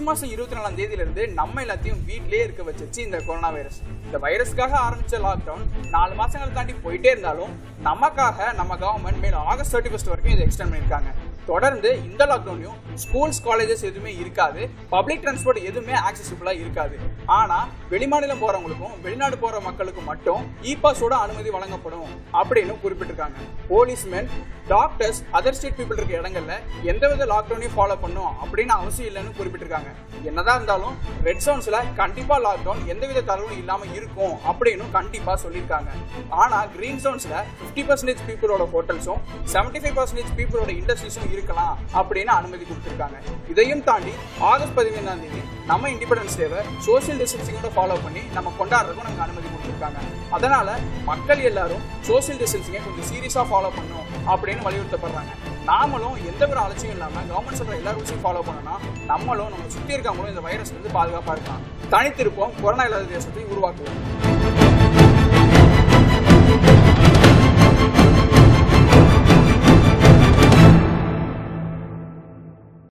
மாசம் இருபத்தி நாலாம் தேதியில இருந்து நம்ம எல்லாத்தையும் வீட்லயே இருக்க வச்சிருச்சு இந்த கொரோனா வைரஸ் இந்த வைரஸ்க்காக ஆரம்பிச்ச லாக்டவுன் நாலு மாசங்கள் தாண்டி போயிட்டே இருந்தாலும் நமக்காக நம்ம கவர்மெண்ட் மேலும் ஆகஸ்ட் தேர்ட்டி ஃபர்ஸ்ட் வரைக்கும் இதை எக்ஸ்டெண்ட் பண்ணியிருக்காங்க தொடர்ந்து இந்த லாக்டவுன்லையும் ஸ்கூல்ஸ் காலேஜஸ் எதுவுமே இருக்காது பப்ளிக் டிரான்ஸ்போர்ட் எதுவுமே ஆக்சசிபிளா இருக்காது ஆனா வெளிமாநிலம் போறவங்களுக்கும் வெளிநாடு போற மக்களுக்கு மட்டும் இ பாஸோட அனுமதி வழங்கப்படும் அப்படின்னு குறிப்பிட்டிருக்காங்க policeman doctors other state people இருக்க இடங்கள்ல எந்தவித லாக்டவுனையும் ஃபாலோ பண்ணும் அப்படின்னு அவசியம் இல்லைன்னு குறிப்பிட்டிருக்காங்க என்னதான் இருந்தாலும் ரெட் ஜோன்ஸ்ல கண்டிப்பா லாக்டவுன் எந்தவித தளர்வும் இல்லாம இருக்கும் அப்படின்னு கண்டிப்பா சொல்லியிருக்காங்க ஆனா கிரீன் ஜோன்ஸ்ல 50% பர்சன்டேஜ் பீப்புளோட ஹோட்டல்ஸும் 75% ஃபைவ் பர்சன்டேஜ் பீப்புளோட இண்டஸ்ட்ரீஸும் இருக்கலாம் அப்படின்னு அனுமதி கொடுத்திருக்காங்க இதையும் தாண்டி ஆகஸ்ட் பதினைந்தாம் தேதி நம்ம இண்டிபெண்டன்ஸ் டேவை சோசியல் டிஸ்டன்சிங்கோட ஃபாலோ பண்ணி நம்ம கொண்டாடுறதுக்கும் நமக்கு அனுமதி கொடுத்திருக்காங்க அதனால மக்கள் எல்லாரும் சோசியல் டிஸ்டன்சிங்கை கொஞ்சம் சீரியஸா ஃபாலோ பண்ணும் அப்படின்னு வலியுறுத்தப்படுறாங்க நாமளும் எந்த ஒரு அலட்சியம் இல்லாம கவர்மெண்ட் சொல்ற எல்லா ரூல்ஸையும் ஃபாலோ பண்ணோம்னா நம்மளும் நம்ம சுத்தி இருக்கவங்களும் இந்த வைரஸ் வந்து பாதுகாப்பா இருக்கலாம் தனித்திருப்போம் கொரோனா இல்லாத தேசத்தை உருவாக்குவோம்